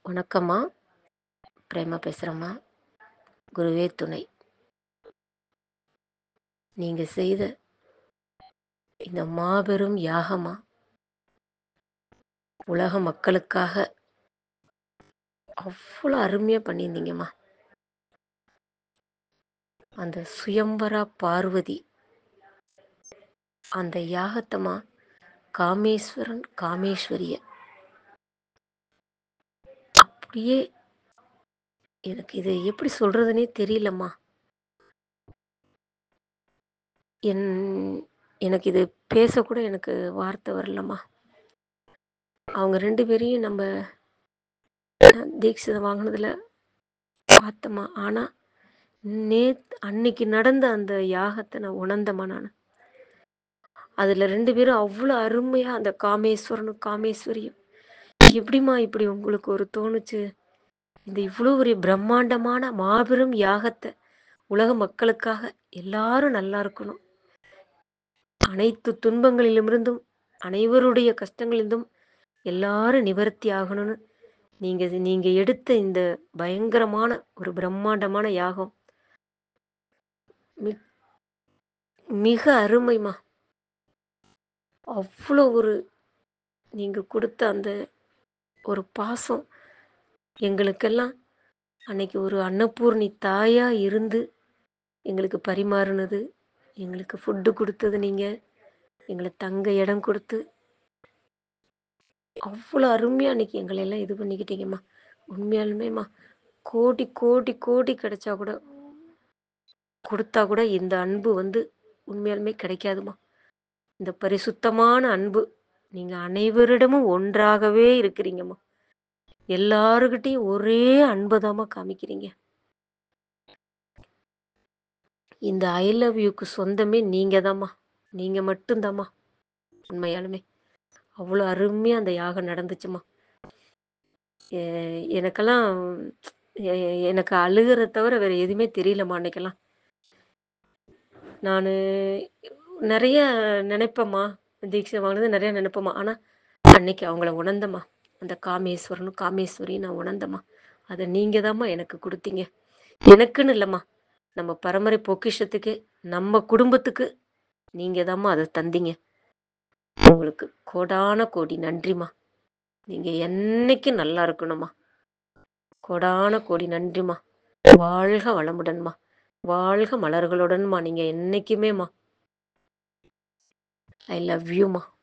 வணக்கம்மா பிரேமா பேசுகிறேம்மா குருவே துணை நீங்கள் செய்த இந்த மாபெரும் யாகமா உலக மக்களுக்காக அவ்வளோ அருமையாக பண்ணியிருந்தீங்கம்மா அந்த சுயம்பரா பார்வதி அந்த யாகத்தம்மா காமேஸ்வரன் காமேஸ்வரிய அப்படியே எனக்கு இது எப்படி சொல்றதுனே தெரியலம்மா என் எனக்கு இது பேசக்கூட எனக்கு வார்த்தை வரலம்மா அவங்க ரெண்டு பேரையும் நம்ம தீட்சிதம் வாங்கினதுல பார்த்தம்மா ஆனால் நேத் அன்னைக்கு நடந்த அந்த யாகத்தை நான் உணர்ந்தம்மா நான் அதில் ரெண்டு பேரும் அவ்வளோ அருமையாக அந்த காமேஸ்வரனும் காமேஸ்வரியும் எப்படிம்மா இப்படி உங்களுக்கு ஒரு தோணுச்சு இந்த இவ்வளோ ஒரு பிரம்மாண்டமான மாபெரும் யாகத்தை உலக மக்களுக்காக எல்லாரும் நல்லா இருக்கணும் அனைத்து துன்பங்களிலுமிருந்தும் அனைவருடைய கஷ்டங்களிலிருந்தும் எல்லாரும் நிவர்த்தி ஆகணும்னு நீங்க நீங்க எடுத்த இந்த பயங்கரமான ஒரு பிரம்மாண்டமான யாகம் மி- மிக அருமைமா அவ்வளோ ஒரு நீங்க கொடுத்த அந்த ஒரு பாசம் எங்களுக்கெல்லாம் அன்னைக்கு ஒரு அன்னபூர்ணி தாயா இருந்து எங்களுக்கு பரிமாறுனது எங்களுக்கு ஃபுட்டு கொடுத்தது நீங்க எங்களை தங்க இடம் கொடுத்து அவ்வளோ அருமையாக அன்னைக்கு எங்களை எல்லாம் இது பண்ணிக்கிட்டீங்கம்மா உண்மையாலுமேம்மா கோடி கோடி கோடி கிடைச்சா கூட கொடுத்தா கூட இந்த அன்பு வந்து உண்மையாலுமே கிடைக்காதுமா இந்த பரிசுத்தமான அன்பு நீங்க அனைவரிடமும் ஒன்றாகவே இருக்கிறீங்கம்மா எல்லாருக்கிட்டையும் ஒரே அன்பதாம்மா காமிக்கிறீங்க இந்த ஐ லவ் யூக்கு சொந்தமே நீங்க தாம்மா நீங்க மட்டும்தாம்மா உண்மையாலுமே அவ்வளோ அருமையா அந்த யாகம் நடந்துச்சுமா எ- எனக்கெல்லாம் எ- எனக்கு அழுகிறத தவிர வேற எதுவுமே தெரியலம்மா அன்னைக்கெல்லாம் நான் நிறைய நினைப்பேம்மா தீட்சை வாங்கினது நிறைய நினைப்பேம்மா ஆனால் அன்னைக்கு அவங்கள உணர்ந்தம்மா அந்த காமேஸ்வரனும் காமேஸ்வரியும் நான் உணர்ந்தம்மா அதை நீங்கள் தாம்மா எனக்கு கொடுத்தீங்க எனக்குன்னு இல்லைம்மா நம்ம பரம்பரை பொக்கிஷத்துக்கு நம்ம குடும்பத்துக்கு நீங்கள் தாம்மா அதை தந்தீங்க உங்களுக்கு கோடான கோடி நன்றிம்மா நீங்கள் என்னைக்கும் நல்லா இருக்கணும்மா கோடான கோடி நன்றிம்மா வாழ்க வளமுடன்மா வாழ்க மலர்களுடன்மா நீங்கள் என்னைக்குமேம்மா ஐ லவ் யூம்மா